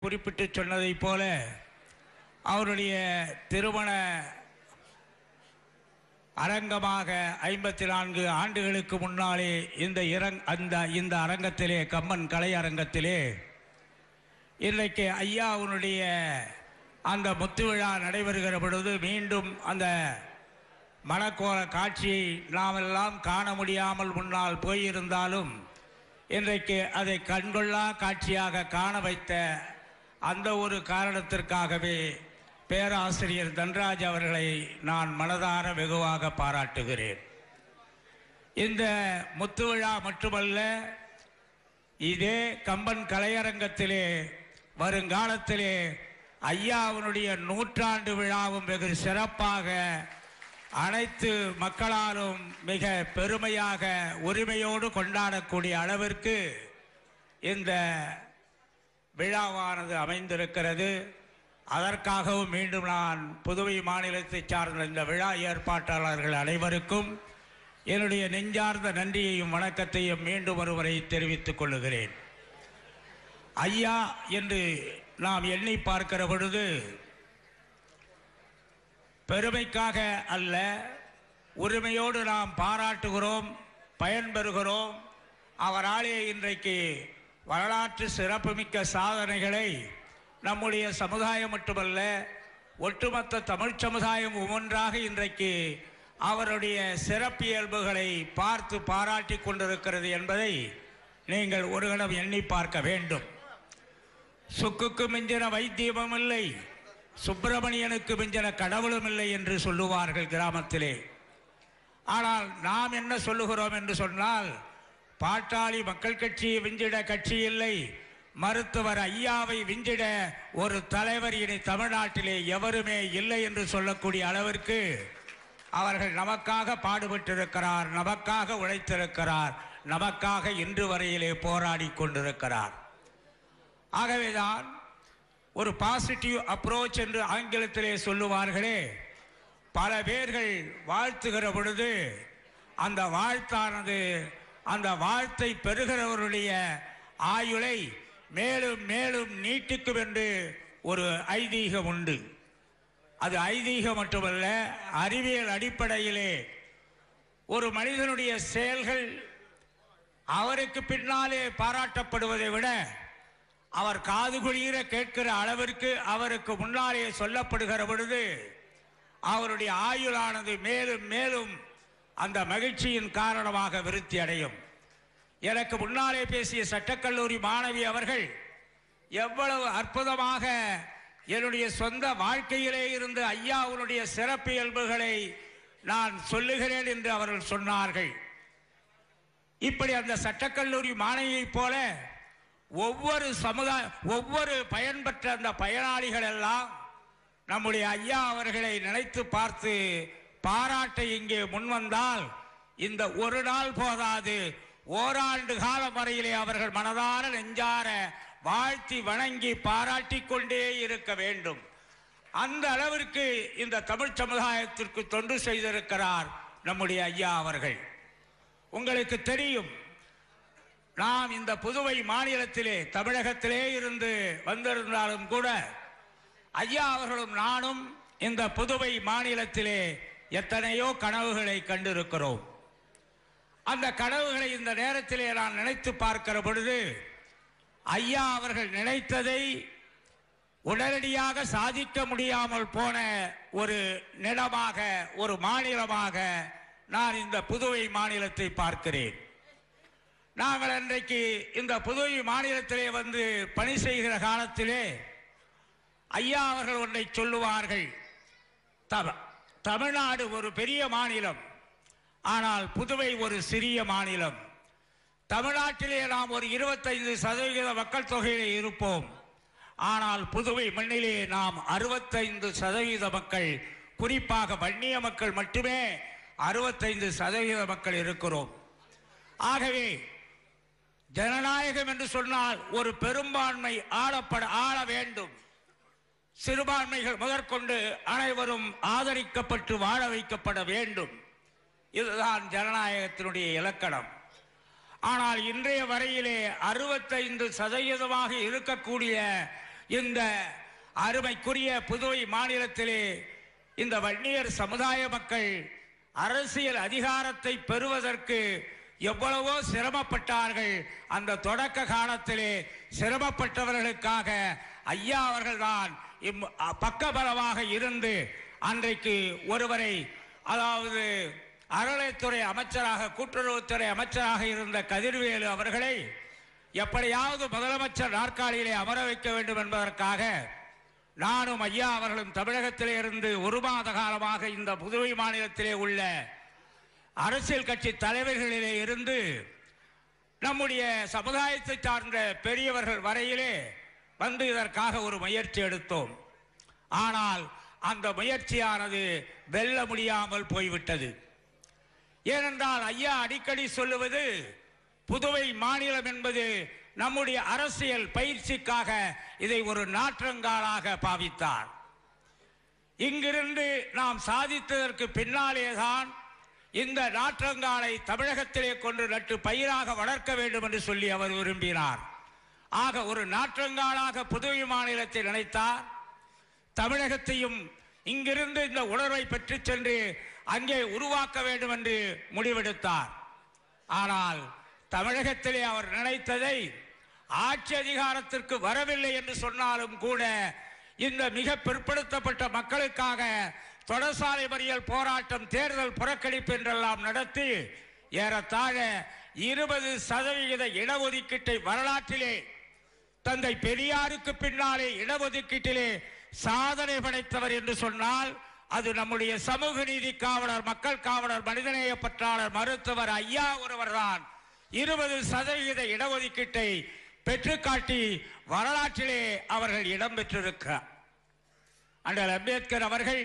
குறிப்பிட்டு சொன்னதைப் போல அவருடைய திருமண அரங்கமாக ஐம்பத்தி நான்கு ஆண்டுகளுக்கு முன்னாலே இந்த இரங் அந்த இந்த அரங்கத்திலே கம்மன் கலை அரங்கத்திலே இன்றைக்கு ஐயாவுடைய அந்த முத்து விழா நடைபெறுகிற பொழுது மீண்டும் அந்த மணக்கோல காட்சியை நாமெல்லாம் காண முடியாமல் முன்னால் போயிருந்தாலும் இன்றைக்கு அதை கண்கொள்ளா காட்சியாக காண வைத்த அந்த ஒரு காரணத்திற்காகவே பேராசிரியர் தன்ராஜ் அவர்களை நான் மனதார வெகுவாக பாராட்டுகிறேன் இந்த முத்து விழா மட்டுமல்ல இதே கம்பன் கலையரங்கத்திலே வருங்காலத்திலே ஐயாவினுடைய நூற்றாண்டு விழாவும் வெகு சிறப்பாக அனைத்து மக்களாலும் மிக பெருமையாக உரிமையோடு கொண்டாடக்கூடிய அளவிற்கு இந்த விழாவானது அமைந்திருக்கிறது அதற்காகவும் மீண்டும் நான் புதுவை மாநிலத்தை சார்ந்த இந்த விழா ஏற்பாட்டாளர்கள் அனைவருக்கும் என்னுடைய நெஞ்சார்ந்த நன்றியையும் வணக்கத்தையும் மீண்டும் ஒருவரை தெரிவித்துக் கொள்ளுகிறேன் ஐயா என்று நாம் எண்ணி பார்க்கிற பொழுது பெருமைக்காக அல்ல உரிமையோடு நாம் பாராட்டுகிறோம் பயன்பெறுகிறோம் அவராலே இன்றைக்கு வரலாற்று சிறப்புமிக்க சாதனைகளை நம்முடைய சமுதாயம் மட்டுமல்ல ஒட்டுமொத்த தமிழ் சமுதாயம் ஒவ்வொன்றாக இன்றைக்கு அவருடைய சிறப்பியல்புகளை பார்த்து பாராட்டி கொண்டிருக்கிறது என்பதை நீங்கள் ஒரு கணம் எண்ணி பார்க்க வேண்டும் சுக்குக்கு மிஞ்சின வைத்தியமும் இல்லை சுப்பிரமணியனுக்கு மிஞ்சின கடவுளும் இல்லை என்று சொல்லுவார்கள் கிராமத்திலே ஆனால் நாம் என்ன சொல்லுகிறோம் என்று சொன்னால் பாட்டாளி மக்கள் கட்சியை விஞ்சிட கட்சி இல்லை மருத்துவர் ஐயாவை விஞ்சிட ஒரு தலைவர் இனி தமிழ்நாட்டிலே எவருமே இல்லை என்று சொல்லக்கூடிய அளவிற்கு அவர்கள் நமக்காக பாடுபட்டிருக்கிறார் நமக்காக உழைத்திருக்கிறார் நமக்காக இன்று வரையிலே போராடி கொண்டிருக்கிறார் ஆகவேதான் ஒரு பாசிட்டிவ் அப்ரோச் என்று ஆங்கிலத்திலே சொல்லுவார்களே பல பேர்கள் வாழ்த்துகிற பொழுது அந்த வாழ்த்தானது அந்த வாழ்த்தை பெறுகிறவருடைய ஆயுளை மேலும் மேலும் நீட்டிக்கும் என்று ஒரு ஐதீகம் உண்டு அது ஐதீகம் மட்டுமல்ல அறிவியல் அடிப்படையிலே ஒரு மனிதனுடைய செயல்கள் அவருக்கு பின்னாலே பாராட்டப்படுவதை விட அவர் காது குளிர கேட்கிற அளவிற்கு அவருக்கு முன்னாலே சொல்லப்படுகிற பொழுது அவருடைய ஆயுளானது மேலும் மேலும் அந்த மகிழ்ச்சியின் காரணமாக விருத்தி அடையும் எனக்கு முன்னாலே பேசிய சட்டக்கல்லூரி மாணவி அவர்கள் எவ்வளவு அற்புதமாக என்னுடைய சொந்த வாழ்க்கையிலே இருந்து ஐயாவுடைய சிறப்பியல்புகளை நான் சொல்லுகிறேன் என்று அவர்கள் சொன்னார்கள் இப்படி அந்த சட்டக்கல்லூரி மாணவியைப் போல ஒவ்வொரு சமுதாய ஒவ்வொரு பயன்பெற்ற அந்த பயனாளிகள் எல்லாம் நம்முடைய ஐயா அவர்களை நினைத்து பார்த்து பாராட்ட இங்கே முன்வந்தால் இந்த ஒரு நாள் போதாது ஓராண்டு காலம் வரையிலே அவர்கள் மனதார நெஞ்சார வாழ்த்தி வணங்கி பாராட்டி கொண்டே இருக்க வேண்டும் அந்த அளவிற்கு இந்த தமிழ் சமுதாயத்திற்கு தொண்டு செய்திருக்கிறார் நம்முடைய ஐயா அவர்கள் உங்களுக்கு தெரியும் நாம் இந்த புதுவை மாநிலத்திலே தமிழகத்திலே இருந்து வந்திருந்தாலும் கூட ஐயா அவர்களும் நானும் இந்த புதுவை மாநிலத்திலே எத்தனையோ கனவுகளை கண்டிருக்கிறோம் அந்த கனவுகளை இந்த நேரத்திலே நான் நினைத்து பார்க்கிற பொழுது ஐயா அவர்கள் நினைத்ததை உடனடியாக சாதிக்க முடியாமல் போன ஒரு நிலமாக ஒரு மாநிலமாக நான் இந்த புதுவை மாநிலத்தை பார்க்கிறேன் நாங்கள் அன்றைக்கு இந்த புதுவை மாநிலத்திலே வந்து பணி செய்கிற காலத்திலே ஐயா அவர்கள் ஒன்றை சொல்லுவார்கள் தம- தமிழ்நாடு ஒரு பெரிய மாநிலம் ஆனால் புதுவை ஒரு சிறிய மாநிலம் தமிழ்நாட்டிலே நாம் ஒரு இருபத்தைந்து சதவிகித மக்கள் தொகையிலே இருப்போம் ஆனால் புதுவை மண்ணிலே நாம் அறுபத்தைந்து சதவீத மக்கள் குறிப்பாக வன்னிய மக்கள் மட்டுமே அறுபத்தைந்து சதவீத மக்கள் இருக்கிறோம் ஆகவே ஜனநாயகம் என்று சொன்னால் ஒரு பெரும்பான்மை ஆளப்பட ஆள வேண்டும் சிறுபான்மைகள் முதற்கொண்டு அனைவரும் ஆதரிக்கப்பட்டு வாழ வைக்கப்பட வேண்டும் இதுதான் ஜனநாயகத்தினுடைய இலக்கணம் ஆனால் இன்றைய வரையிலே அறுபத்தைந்து சதவீதமாக இருக்கக்கூடிய இந்த அருமைக்குரிய புதுவை மாநிலத்திலே இந்த வன்னியர் சமுதாய மக்கள் அரசியல் அதிகாரத்தை பெறுவதற்கு எவ்வளவோ சிரமப்பட்டார்கள் அந்த தொடக்க காலத்திலே சிரமப்பட்டவர்களுக்காக ஐயா அவர்கள்தான் இம் பக்கபலமாக இருந்து அன்றைக்கு ஒருவரை அதாவது அறநிலைத்துறை அமைச்சராக கூட்டுறவுத்துறை அமைச்சராக இருந்த கதிர்வேலு அவர்களை எப்படியாவது முதலமைச்சர் நாற்காலியிலே அமர வைக்க வேண்டும் என்பதற்காக நானும் ஐயா அவர்களும் தமிழகத்திலே இருந்து ஒரு மாத காலமாக இந்த புதுவை மாநிலத்திலே உள்ள அரசியல் கட்சி தலைவர்களிலே இருந்து நம்முடைய சமுதாயத்தை சார்ந்த பெரியவர்கள் வரையிலே வந்து இதற்காக ஒரு முயற்சி எடுத்தோம் ஆனால் அந்த முயற்சியானது வெல்ல முடியாமல் போய்விட்டது ஏனென்றால் ஐயா அடிக்கடி சொல்லுவது புதுவை மாநிலம் என்பது நம்முடைய அரசியல் பயிற்சிக்காக இதை ஒரு நாற்றங்காலாக பாவித்தார் இங்கிருந்து நாம் சாதித்ததற்கு பின்னாலேதான் இந்த நாற்றங்காலை தமிழகத்திலே கொண்டு நட்டு பயிராக வளர்க்க வேண்டும் என்று சொல்லி அவர் விரும்பினார் ஆக ஒரு நாற்றங்காலாக புதுவை மாநிலத்தை நினைத்தார் தமிழகத்தையும் இங்கிருந்து இந்த உணர்வை பெற்றுச் சென்று அங்கே உருவாக்க வேண்டும் என்று முடிவெடுத்தார் ஆனால் தமிழகத்திலே அவர் நினைத்ததை ஆட்சி அதிகாரத்திற்கு வரவில்லை என்று சொன்னாலும் கூட இந்த மிக பிற்படுத்தப்பட்ட மக்களுக்காக தொடர்சாலை மறியல் போராட்டம் தேர்தல் புறக்கணிப்பு என்றெல்லாம் நடத்தி ஏறத்தாழ இருபது சதவிகித இடஒதுக்கீட்டை வரலாற்றிலே தந்தை பெரியாருக்கு பின்னாலே இடஒதுக்கீட்டிலே சாதனை படைத்தவர் என்று சொன்னால் அது நம்முடைய சமூக நீதி காவலர் மக்கள் காவலர் மனிதநேய பற்றாளர் மருத்துவர் ஐயா ஒருவர்தான் இருபது சதவிகித இடஒதுக்கீட்டை பெற்றுக்காட்டி வரலாற்றிலே அவர்கள் இடம்பெற்றிருக்கிறார் அண்ணல் அம்பேத்கர் அவர்கள்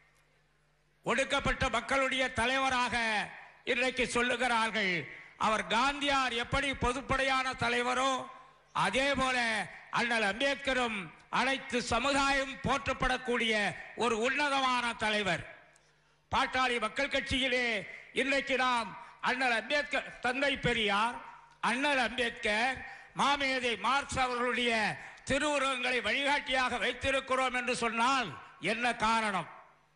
ஒடுக்கப்பட்ட மக்களுடைய தலைவராக இன்றைக்கு சொல்லுகிறார்கள் அவர் காந்தியார் எப்படி பொதுப்படையான தலைவரோ அதே போல அண்ணல் அம்பேத்கரும் அனைத்து சமுதாயம் போற்றப்படக்கூடிய ஒரு உன்னதமான தலைவர் பாட்டாளி மக்கள் கட்சியிலே இன்றைக்கு நாம் அண்ணல் அம்பேத்கர் தந்தை பெரியார் அண்ணல் அம்பேத்கர் மாமேதை மார்க்ஸ் அவர்களுடைய திருவுருவங்களை வழிகாட்டியாக வைத்திருக்கிறோம் என்று சொன்னால் என்ன காரணம்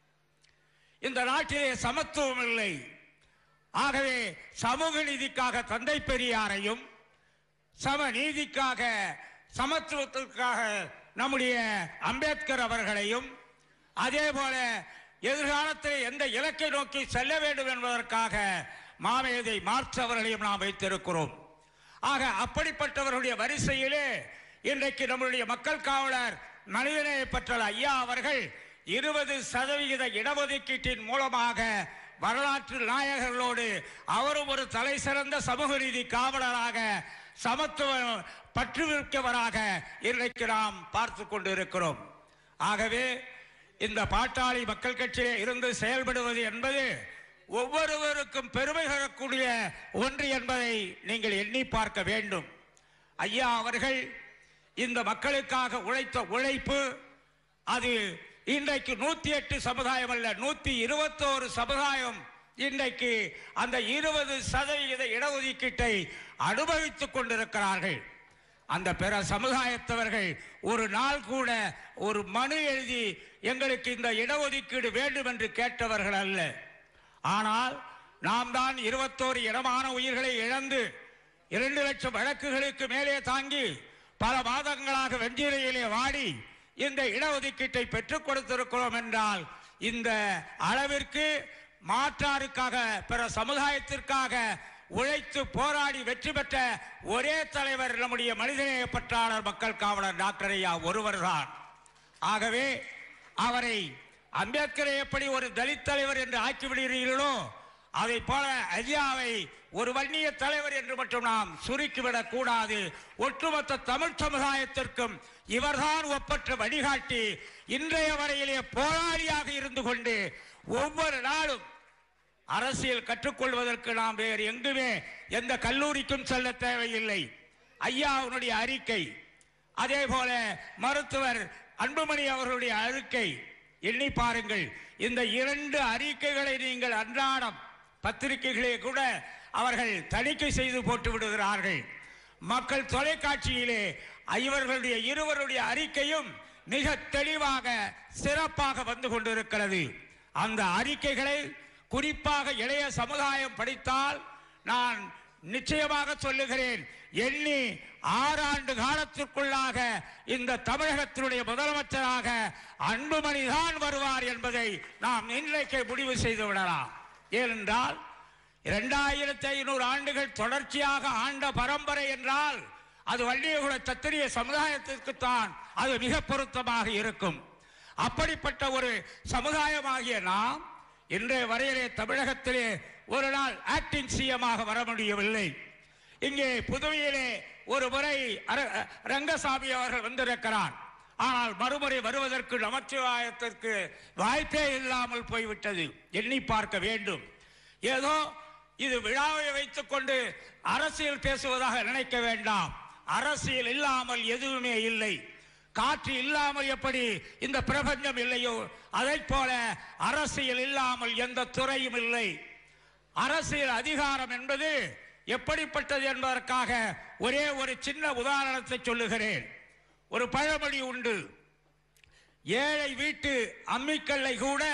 இந்த நாட்டிலே சமத்துவம் இல்லை ஆகவே சமூக நீதிக்காக தந்தை பெரியாரையும் சம நீதிக்காக சமத்துவத்திற்காக நம்முடைய அம்பேத்கர் அவர்களையும் அதே போல எதிர்காலத்தில் எந்த இலக்கை நோக்கி செல்ல வேண்டும் என்பதற்காக மாமேதை மார்க்ஸ் அவர்களையும் நாம் வைத்திருக்கிறோம் ஆக அப்படிப்பட்டவர்களுடைய வரிசையிலே இன்றைக்கு நம்முடைய மக்கள் காவலர் மனிதநேய பற்றல் ஐயா அவர்கள் இருபது சதவிகித இடஒதுக்கீட்டின் மூலமாக வரலாற்று நாயகர்களோடு அவரும் ஒரு தலை சிறந்த சமூக நீதி காவலராக சமத்துவ பற்றுவிக்கவராக இன்றைக்கு நாம் பார்த்து கொண்டிருக்கிறோம் ஆகவே இந்த பாட்டாளி மக்கள் கட்சியிலே இருந்து செயல்படுவது என்பது ஒவ்வொருவருக்கும் பெருமை தரக்கூடிய ஒன்று என்பதை நீங்கள் எண்ணி பார்க்க வேண்டும் ஐயா அவர்கள் இந்த மக்களுக்காக உழைத்த உழைப்பு அது இன்றைக்கு நூத்தி எட்டு சமுதாயம் அல்ல நூத்தி இருபத்தோரு சமுதாயம் இன்றைக்கு அந்த இருபது சதவிகித இடஒதுக்கீட்டை அனுபவித்துக் கொண்டிருக்கிறார்கள் அந்த பிற சமுதாயத்தவர்கள் ஒரு நாள் கூட ஒரு மனு எழுதி எங்களுக்கு இந்த இடஒதுக்கீடு வேண்டும் என்று கேட்டவர்கள் அல்ல ஆனால் நாம் தான் இருபத்தோரு இடமான உயிர்களை இழந்து இரண்டு லட்சம் வழக்குகளுக்கு மேலே தாங்கி பல மாதங்களாக வெஞ்சிரையிலே வாடி இந்த இடஒதுக்கீட்டை பெற்றுக் கொடுத்திருக்கிறோம் என்றால் இந்த அளவிற்கு மாற்றாருக்காக பிற சமுதாயத்திற்காக உழைத்து போராடி வெற்றி பெற்ற ஒரே தலைவர் நம்முடைய மனிதநேய பற்றாளர் மக்கள் காவலர் டாக்டர் ஐயா ஒருவர்தான் ஆகவே அவரை அம்பேத்கரை எப்படி ஒரு தலித் தலைவர் என்று ஆக்கிவிடுகிறீர்களோ அதை போல ஐயாவை ஒரு வன்னிய தலைவர் என்று மட்டும் நாம் சுருக்கிவிடக் கூடாது ஒட்டுமொத்த தமிழ் சமுதாயத்திற்கும் இவர்தான் ஒப்பற்ற வழிகாட்டி இன்றைய வரையிலே போராளியாக இருந்து கொண்டு ஒவ்வொரு நாளும் அரசியல் கற்றுக்கொள்வதற்கு நாம் வேறு எங்குமே எந்த கல்லூரிக்கும் செல்ல தேவையில்லை ஐயா அவனுடைய அறிக்கை அதே போல மருத்துவர் அன்புமணி அவர்களுடைய அறிக்கை எண்ணி பாருங்கள் இந்த இரண்டு அறிக்கைகளை நீங்கள் அன்றாடம் பத்திரிகைகளே கூட அவர்கள் தணிக்கை செய்து போட்டு விடுகிறார்கள் மக்கள் தொலைக்காட்சியிலே இவர்களுடைய இருவருடைய அறிக்கையும் மிக தெளிவாக சிறப்பாக வந்து கொண்டிருக்கிறது அந்த அறிக்கைகளை குறிப்பாக இளைய சமுதாயம் படித்தால் நான் நிச்சயமாக சொல்லுகிறேன் எண்ணி ஆறாண்டு காலத்திற்குள்ளாக இந்த தமிழகத்தினுடைய முதலமைச்சராக அன்புமணி தான் வருவார் என்பதை நாம் இன்றைக்கு முடிவு செய்து விடலாம் ஏனென்றால் இரண்டாயிரத்தி ஐநூறு ஆண்டுகள் தொடர்ச்சியாக ஆண்ட பரம்பரை என்றால் அது வள்ளியகுல சத்திரிய சமுதாயத்திற்குத்தான் அது மிக பொருத்தமாக இருக்கும் அப்படிப்பட்ட ஒரு சமுதாயமாகிய நாம் இன்றைய வரையிலே தமிழகத்திலே ஒரு நாள் ஆக்டிங் சிஎமாக வர முடியவில்லை இங்கே புதுவையிலே ஒரு முறை அர- ரங்கசாமி அவர்கள் வந்திருக்கிறார் ஆனால் மறுமுறை வருவதற்கு நமச்சிவாயத்திற்கு வாய்ப்பே இல்லாமல் போய்விட்டது எண்ணி பார்க்க வேண்டும் ஏதோ இது விழாவை வைத்துக் கொண்டு அரசியல் பேசுவதாக நினைக்க வேண்டாம் அரசியல் இல்லாமல் எதுவுமே இல்லை காற்று இல்லாமல் எப்படி இந்த பிரபஞ்சம் இல்லையோ அதைப் போல அரசியல் இல்லாமல் எந்த துறையும் இல்லை அரசியல் அதிகாரம் என்பது எப்படிப்பட்டது என்பதற்காக ஒரே ஒரு சின்ன உதாரணத்தை சொல்லுகிறேன் ஒரு பழமொழி உண்டு ஏழை வீட்டு அம்மிக்கல்லை கூட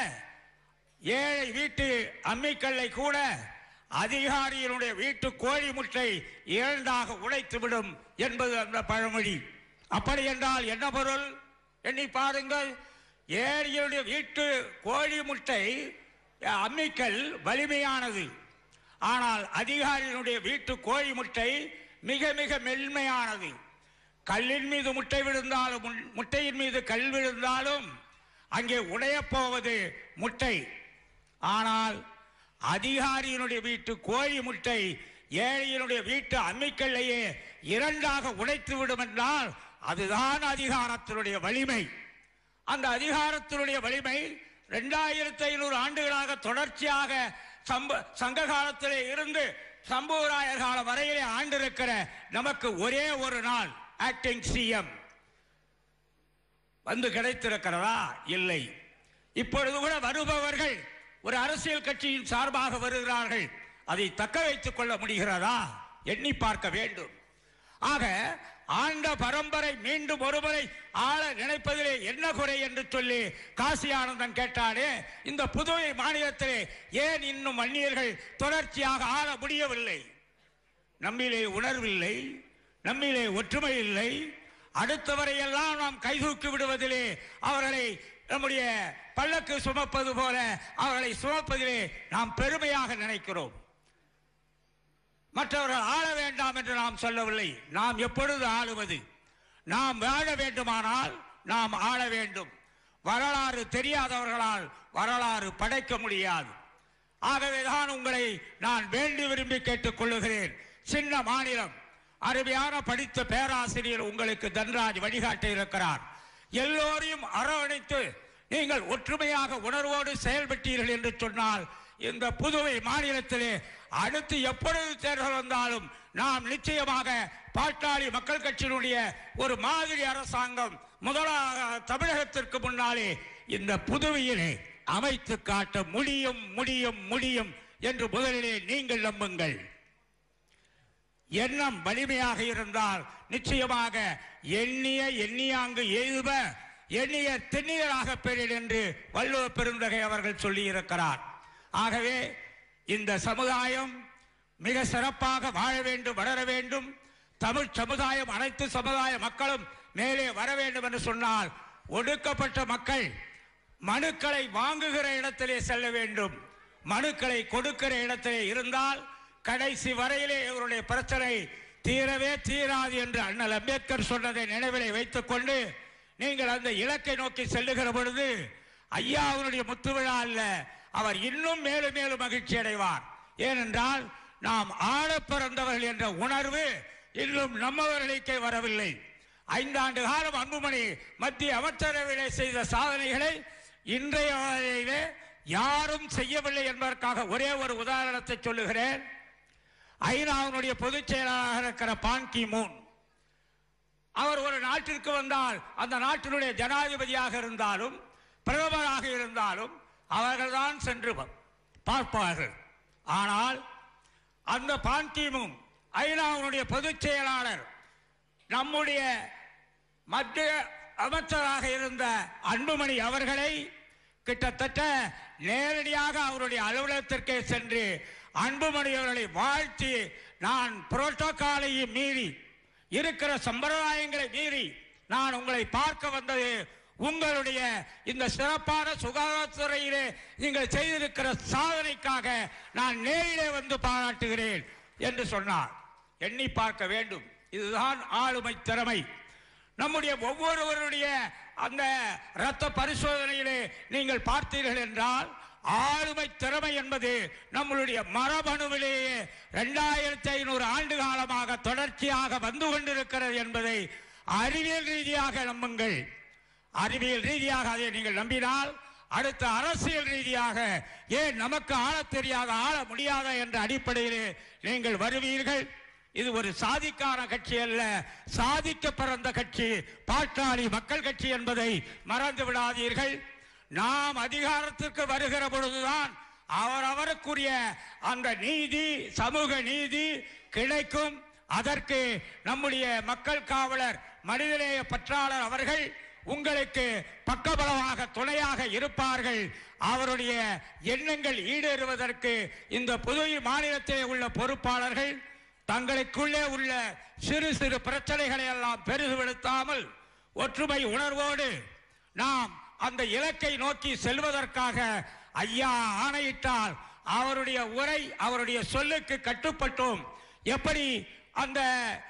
ஏழை வீட்டு அம்மிக்கல்லை கூட அதிகாரியினுடைய வீட்டு கோழி முட்டை இரண்டாக உடைத்துவிடும் என்பது அந்த பழமொழி அப்படி என்றால் என்ன பொருள் எண்ணி பாருங்கள் ஏழையுடைய வீட்டு கோழி முட்டை அம்மிக்கல் வலிமையானது ஆனால் அதிகாரியினுடைய வீட்டு கோழி முட்டை மிக மிக மென்மையானது கல்லின் மீது முட்டை விழுந்தாலும் முன்- முட்டையின் மீது கல் விழுந்தாலும் அங்கே உடையப் போவது முட்டை ஆனால் அதிகாரியினுடைய வீட்டு கோழி முட்டை ஏழையினுடைய வீட்டு அம்மிக்கல்லையே இரண்டாக உடைத்து விடும் என்றால் அதுதான் அதிகாரத்தினுடைய வலிமை அந்த அதிகாரத்தினுடைய வலிமை இரண்டாயிரத்தி ஐநூறு ஆண்டுகளாக தொடர்ச்சியாக சம்ப சங்க காலத்திலே இருந்து சம்புவராயர் காலம் வரையிலே ஆண்டிருக்கிற நமக்கு ஒரே ஒரு நாள் ஆக்டிங் சிஎம் வந்து கிடைத்திருக்கிறதா இல்லை இப்பொழுது கூட வருபவர்கள் ஒரு அரசியல் கட்சியின் சார்பாக வருகிறார்கள் அதை தக்க வைத்துக் கொள்ள முடிகிறதா எண்ணி பார்க்க வேண்டும் ஆக ஆண்ட பரம்பரை மீண்டும் ஒருமுறை ஆள நினைப்பதிலே என்ன குறை என்று சொல்லி காசி ஆனந்தன் கேட்டாலே இந்த புதுவை மாநிலத்திலே ஏன் இன்னும் அந்நியர்கள் தொடர்ச்சியாக ஆள முடியவில்லை நம்மிலே உணர்வில்லை நம்மிலே ஒற்றுமை இல்லை அடுத்தவரை எல்லாம் நாம் கைதூக்கி விடுவதிலே அவர்களை நம்முடைய பல்லக்கு சுமப்பது போல அவர்களை சுமப்பதிலே நாம் பெருமையாக நினைக்கிறோம் மற்றவர்கள் ஆள வேண்டாம் என்று நாம் சொல்லவில்லை நாம் எப்பொழுது ஆளுவது நாம் வாழ வேண்டுமானால் நாம் ஆள வேண்டும் வரலாறு தெரியாதவர்களால் வரலாறு படைக்க முடியாது ஆகவேதான் உங்களை நான் வேண்டி விரும்பி கேட்டுக் கொள்ளுகிறேன் சின்ன மாநிலம் அருமையான படித்த பேராசிரியர் உங்களுக்கு தன்ராஜ் வழிகாட்ட இருக்கிறார் எல்லோரையும் அரவணைத்து நீங்கள் ஒற்றுமையாக உணர்வோடு செயல்பட்டீர்கள் என்று சொன்னால் இந்த புதுவை மாநிலத்திலே அடுத்து எப்பொழுது தேர்தல் வந்தாலும் நாம் நிச்சயமாக பாட்டாளி மக்கள் கட்சியினுடைய ஒரு மாதிரி அரசாங்கம் முதலாக தமிழகத்திற்கு முன்னாலே இந்த புதுவையிலே அமைத்து காட்ட முடியும் முடியும் முடியும் என்று முதலிலே நீங்கள் நம்புங்கள் எண்ணம் வலிமையாக இருந்தால் நிச்சயமாக எண்ணிய எண்ணியாங்கு எய்துப எண்ணிய திண்ணியராக பெறில் என்று வள்ளுவ பெருந்தகை அவர்கள் சொல்லியிருக்கிறார் ஆகவே இந்த சமுதாயம் மிக சிறப்பாக வாழ வேண்டும் வளர வேண்டும் தமிழ் சமுதாயம் அனைத்து சமுதாய மக்களும் மேலே வர வேண்டும் என்று சொன்னால் ஒடுக்கப்பட்ட மக்கள் மனுக்களை வாங்குகிற இடத்திலே செல்ல வேண்டும் மனுக்களை கொடுக்கிற இடத்திலே இருந்தால் கடைசி வரையிலே இவருடைய பிரச்சனை தீரவே தீராது என்று அண்ணல் அம்பேத்கர் சொன்னதை நினைவிலே வைத்துக் கொண்டு நீங்கள் அந்த இலக்கை நோக்கி செல்லுகிற பொழுது ஐயாவுடைய முத்து விழா அல்ல அவர் இன்னும் மேலும் மேலும் மகிழ்ச்சி அடைவார் ஏனென்றால் நாம் ஆழ பிறந்தவர்கள் என்ற உணர்வு இன்னும் நம்மவர்களுக்கே வரவில்லை ஐந்தாண்டு காலம் அன்புமணி மத்திய அமைச்சரவையிலே செய்த சாதனைகளை இன்றைய வரையிலே யாரும் செய்யவில்லை என்பதற்காக ஒரே ஒரு உதாரணத்தை சொல்லுகிறேன் ஐநாவினுடைய பொதுச் செயலாளராக இருக்கிற பான் கி மூன் அவர் ஒரு நாட்டிற்கு வந்தால் அந்த நாட்டினுடைய ஜனாதிபதியாக இருந்தாலும் பிரதமராக இருந்தாலும் அவர்கள்தான் சென்று பா- பார்ப்பார்கள் ஆனால் அந்த பான் கி மூன் ஐநாவினுடைய பொதுச் செயலாளர் நம்முடைய மத்திய அமைச்சராக இருந்த அன்புமணி அவர்களை கிட்டத்தட்ட நேரடியாக அவருடைய அலுவலகத்திற்கே சென்று அன்புமணி அவர்களை வாழ்த்தி நான் புரோட்டோகாலையும் மீறி இருக்கிற சம்பிரதாயங்களை மீறி நான் உங்களை பார்க்க வந்தது உங்களுடைய இந்த சிறப்பான சுகாதாரத்துறையிலே நீங்கள் செய்திருக்கிற சாதனைக்காக நான் நேரிலே வந்து பாராட்டுகிறேன் என்று சொன்னார் எண்ணி பார்க்க வேண்டும் இதுதான் ஆளுமை திறமை நம்முடைய ஒவ்வொருவருடைய அந்த இரத்த பரிசோதனையிலே நீங்கள் பார்த்தீர்கள் என்றால் ஆளுமை திறமை என்பது நம்மளுடைய மரபணுவிலேயே இரண்டாயிரத்தி ஐநூறு ஆண்டு காலமாக தொடர்ச்சியாக வந்து கொண்டிருக்கிறது என்பதை அறிவியல் ரீதியாக நம்புங்கள் அறிவியல் ரீதியாக அதை நீங்கள் நம்பினால் அடுத்த அரசியல் ரீதியாக ஏன் நமக்கு ஆளத் தெரியாத ஆள முடியாத என்ற அடிப்படையிலே நீங்கள் வருவீர்கள் இது ஒரு சாதிக்கான கட்சி அல்ல சாதிக்க பிறந்த கட்சி பாட்டாளி மக்கள் கட்சி என்பதை மறந்து விடாதீர்கள் நாம் அதிகாரத்திற்கு வருகிற பொழுதுதான் அவரவருக்குரிய அந்த நீதி சமூக நீதி கிடைக்கும் அதற்கு நம்முடைய மக்கள் காவலர் மனிதநேய பற்றாளர் அவர்கள் உங்களுக்கு பக்கபலமாக துணையாக இருப்பார்கள் அவருடைய எண்ணங்கள் ஈடேறுவதற்கு இந்த புதுவை மாநிலத்திலே உள்ள பொறுப்பாளர்கள் தங்களுக்குள்ளே உள்ள சிறு சிறு பிரச்சனைகளை எல்லாம் பெருகுபடுத்தாமல் ஒற்றுமை உணர்வோடு நாம் அந்த இலக்கை நோக்கி செல்வதற்காக ஐயா ஆணையிட்டால் அவருடைய உரை அவருடைய சொல்லுக்கு கட்டுப்பட்டோம் எப்படி அந்த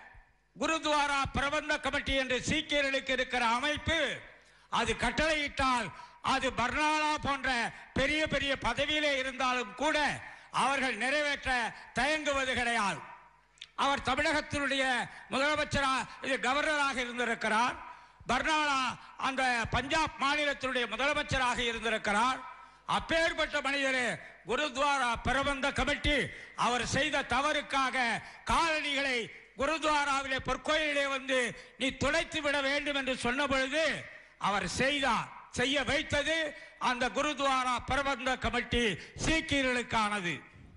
குருத்வாரா பிரபந்த கமிட்டி என்று சீக்கியர்களுக்கு இருக்கிற அமைப்பு அது கட்டளையிட்டால் அது பர்னாலா போன்ற பெரிய பெரிய பதவியிலே இருந்தாலும் கூட அவர்கள் நிறைவேற்ற தயங்குவது கிடையாது அவர் தமிழகத்தினுடைய முதலமைச்சரா இது கவர்னராக இருந்திருக்கிறார் பர்னாலா அந்த பஞ்சாப் மாநிலத்தினுடைய முதலமைச்சராக இருந்திருக்கிறார் அப்பேற்பட்ட மனிதர் குருத்வாரா பிரபந்த கமிட்டி அவர் செய்த தவறுக்காக காலணிகளை குருத்வாராவிலே பொற்கோயிலே வந்து நீ துடைத்து விட வேண்டும் என்று சொன்ன பொழுது அவர் செய்தார் செய்ய வைத்தது அந்த குருத்வாரா பிரபந்த கமிட்டி சீக்கியர்களுக்கானது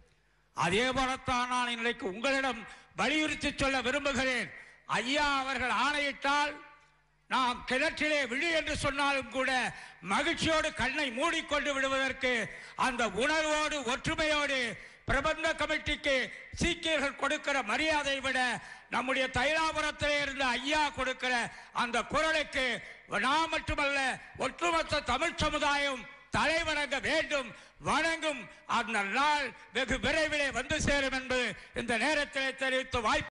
அதே போலத்தான் நான் இன்றைக்கு உங்களிடம் வலியுறுத்தி சொல்ல விரும்புகிறேன் ஐயா அவர்கள் ஆணையிட்டால் நாம் கிணற்றிலே விழு என்று சொன்னாலும் கூட மகிழ்ச்சியோடு கண்ணை மூடிக்கொண்டு விடுவதற்கு அந்த உணர்வோடு ஒற்றுமையோடு பிரபந்த கமிட்டிக்கு சீக்கியர்கள் கொடுக்கிற மரியாதை விட நம்முடைய தைலாபுரத்திலே இருந்த ஐயா கொடுக்கிற அந்த குரலுக்கு நான் மட்டுமல்ல ஒட்டுமொத்த தமிழ் சமுதாயம் தலை வணங்க வேண்டும் வணங்கும் அந்த நாள் வெகு விரைவிலே வந்து சேரும் என்பது இந்த நேரத்திலே தெரிவித்து வாய்ப்பு